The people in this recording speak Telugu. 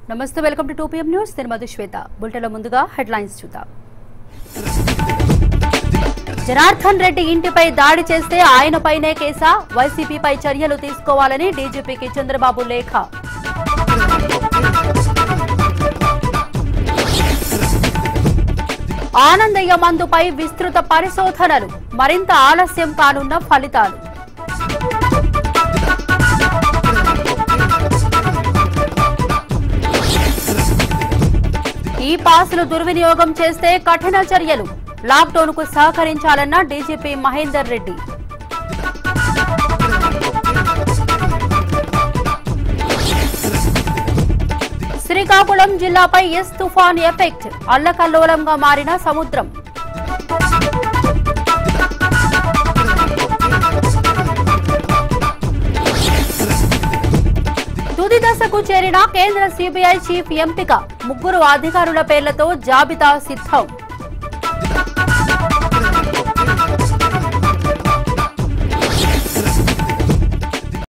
నమస్తే welcome to two PM news నేను మధు శ్వేత బులెటిన్లో ముందుగా హెడ్లైన్స్ చూద్దాం జనార్దన్ రెడ్డి ఇంటిపై దాడి చేస్తే ఆయనపైనే కేసా వైసీపీపై చర్యలు తీసుకోవాలని డీజీపీకి చంద్రబాబు లేఖ ఆనందయ్య మందుపై విస్తృత పరిశోధనలు మరింత ఆలస్యం కానున్న ఫలితాలు ఈ పాసులు దుర్వినియోగం చేస్తే కఠిన చర్యలు లాక్డౌన్ కు సహకరించాలన్న డీజీపీ మహేందర్ రెడ్డి శ్రీకాకుళం జిల్లాపై ఎస్ తుఫాన్ ఎఫెక్ట్ అల్లకల్లోలంగా మారిన సముద్రం తుది దశకు చేరిన కేంద్ర సిబిఐ చీఫ్ ఎంపిక ముగ్గురు అధికారుల పేర్లతో జాబితా సిద్ధం